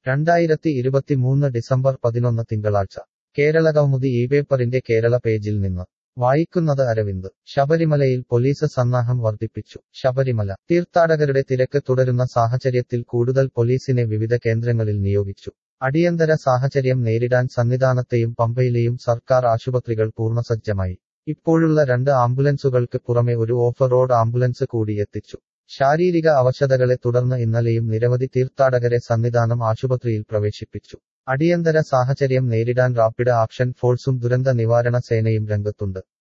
രണ്ടായിരത്തി ഇരുപത്തിമൂന്ന് ഡിസംബർ പതിനൊന്ന് തിങ്കളാഴ്ച കേരളകൗമുദി ഈ പേപ്പറിന്റെ കേരള പേജിൽ നിന്ന് വായിക്കുന്നത് അരവിന്ദ് ശബരിമലയിൽ പോലീസ് സന്നാഹം വർദ്ധിപ്പിച്ചു ശബരിമല തീർത്ഥാടകരുടെ തിരക്ക് തുടരുന്ന സാഹചര്യത്തിൽ കൂടുതൽ പോലീസിനെ വിവിധ കേന്ദ്രങ്ങളിൽ നിയോഗിച്ചു അടിയന്തര സാഹചര്യം നേരിടാൻ സന്നിധാനത്തെയും പമ്പയിലെയും സർക്കാർ ആശുപത്രികൾ പൂർണ്ണസജ്ജമായി ഇപ്പോഴുള്ള രണ്ട് ആംബുലൻസുകൾക്ക് പുറമെ ഒരു ഓഫ് റോഡ് ആംബുലൻസ് കൂടി എത്തിച്ചു ശാരീരിക അവശതകളെ തുടർന്ന് ഇന്നലെയും നിരവധി തീർത്ഥാടകരെ സന്നിധാനം ആശുപത്രിയിൽ പ്രവേശിപ്പിച്ചു അടിയന്തര സാഹചര്യം നേരിടാൻ റാപ്പിഡ് ആക്ഷൻ ഫോഴ്സും ദുരന്ത നിവാരണ സേനയും രംഗത്തുണ്ട്